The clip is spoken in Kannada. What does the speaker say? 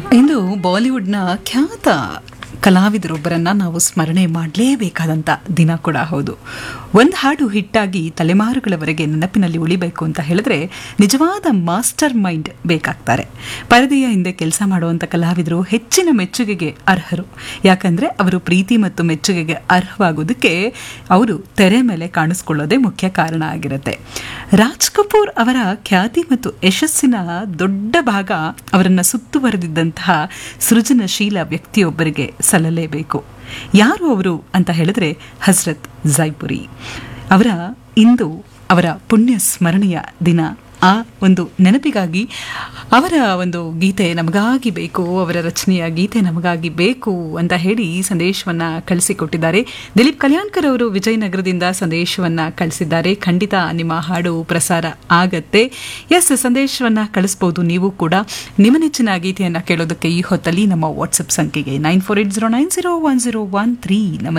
ಇಂದು ಬಾಲಿವುಡ್ನ ಖ್ಯಾತ ಕಲಾವಿದರೊಬ್ಬರನ್ನ ನಾವು ಸ್ಮರಣೆ ಮಾಡಲೇಬೇಕಾದಂಥ ದಿನ ಕೂಡ ಹೌದು ಒಂದು ಹಾಡು ಹಿಟ್ಟಾಗಿ ತಲೆಮಾರುಗಳವರೆಗೆ ನೆನಪಿನಲ್ಲಿ ಉಳಿಬೇಕು ಅಂತ ಹೇಳಿದ್ರೆ ನಿಜವಾದ ಮಾಸ್ಟರ್ ಮೈಂಡ್ ಬೇಕಾಗ್ತಾರೆ ಪರದೆಯ ಹಿಂದೆ ಕೆಲಸ ಮಾಡುವಂಥ ಕಲಾವಿದರು ಹೆಚ್ಚಿನ ಮೆಚ್ಚುಗೆಗೆ ಅರ್ಹರು ಯಾಕಂದ್ರೆ ಅವರು ಪ್ರೀತಿ ಮತ್ತು ಮೆಚ್ಚುಗೆಗೆ ಅರ್ಹವಾಗೋದಕ್ಕೆ ಅವರು ತೆರೆ ಮೇಲೆ ಕಾಣಿಸ್ಕೊಳ್ಳೋದೇ ಮುಖ್ಯ ಕಾರಣ ಆಗಿರುತ್ತೆ ರಾಜ್ ಕಪೂರ್ ಅವರ ಖ್ಯಾತಿ ಮತ್ತು ಯಶಸ್ಸಿನ ದೊಡ್ಡ ಭಾಗ ಅವರನ್ನು ಸುತ್ತುವರೆದಿದ್ದಂತಹ ಸೃಜನಶೀಲ ವ್ಯಕ್ತಿಯೊಬ್ಬರಿಗೆ ಸಲ್ಲಲೇಬೇಕು ಯಾರು ಅವರು ಅಂತ ಹೇಳಿದ್ರೆ ಹಸ್ರತ್ ಜೈಪುರಿ ಅವರ ಇಂದು ಅವರ ಪುಣ್ಯ ಸ್ಮರಣೆಯ ದಿನ ಆ ಒಂದು ನೆನಪಿಗಾಗಿ ಅವರ ಒಂದು ಗೀತೆ ನಮಗಾಗಿ ಬೇಕು ಅವರ ರಚನೆಯ ಗೀತೆ ನಮಗಾಗಿ ಬೇಕು ಅಂತ ಹೇಳಿ ಸಂದೇಶವನ್ನ ಕಳಿಸಿಕೊಟ್ಟಿದ್ದಾರೆ ದಿಲೀಪ್ ಕಲ್ಯಾಣ್ಕರ್ ಅವರು ವಿಜಯನಗರದಿಂದ ಸಂದೇಶವನ್ನ ಕಳಿಸಿದ್ದಾರೆ ಖಂಡಿತ ನಿಮ್ಮ ಹಾಡು ಪ್ರಸಾರ ಆಗತ್ತೆ ಎಸ್ ಸಂದೇಶವನ್ನ ಕಳಿಸ್ಬೋದು ನೀವು ಕೂಡ ನಿಮ್ಮ ನೆಚ್ಚಿನ ಗೀತೆಯನ್ನ ಕೇಳೋದಕ್ಕೆ ಈ ಹೊತ್ತಲ್ಲಿ ನಮ್ಮ ವಾಟ್ಸಪ್ ಸಂಖ್ಯೆಗೆ nine four eight zero nine zero one zero one three ನಮ್ಮ